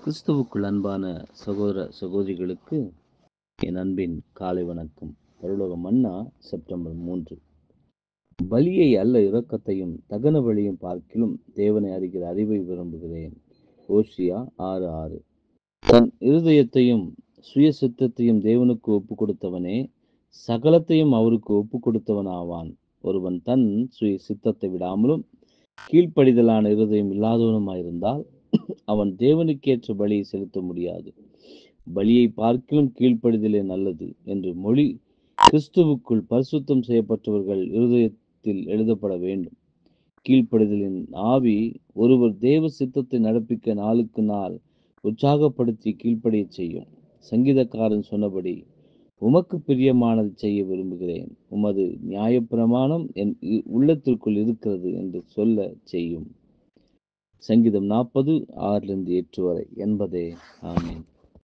கிறிஸ்துவுக்குள் அன்பான சகோதர சகோதரிகளுக்கு என் அன்பின் காலை வணக்கம் பரலோக மன்னா செப்டம்பர் மூன்று பலியை அல்ல இரக்கத்தையும் தகன வழியும் பார்க்கிலும் தேவனை அறிகிற அறிவை விரும்புகிறேன் ஓசியா ஆறு ஆறு தன் இருதயத்தையும் சுய சித்தத்தையும் தேவனுக்கு ஒப்பு கொடுத்தவனே சகலத்தையும் அவருக்கு ஒப்பு கொடுத்தவன் ஆவான் ஒருவன் தன் சுய சித்தத்தை விடாமலும் கீழ்ப்படிதலான இருதயம் இல்லாதவனுமாயிருந்தால் அவன் தேவனுக்கேற்ற பலியை செலுத்த முடியாது பலியை பார்க்கிலும் கீழ்ப்படிதலே நல்லது என்று மொழி கிறிஸ்துவுக்குள் பரிசுத்தம் செய்யப்பட்டவர்கள் இருதயத்தில் எழுதப்பட வேண்டும் கீழ்ப்படிதலின் ஆவி ஒருவர் தேவ சித்தத்தை நடப்பிக்க நாளுக்கு நாள் உற்சாகப்படுத்தி கீழ்ப்படிய செய்யும் சங்கீதக்காரன் சொன்னபடி உமக்கு பிரியமானது செய்ய விரும்புகிறேன் உமது நியாயப்பிரமாணம் என் உள்ளத்திற்குள் இருக்கிறது என்று சொல்ல செய்யும் சங்கீதம் நாற்பது ஆறிலிருந்து எட்டு வரை என்பதே ஆமேன்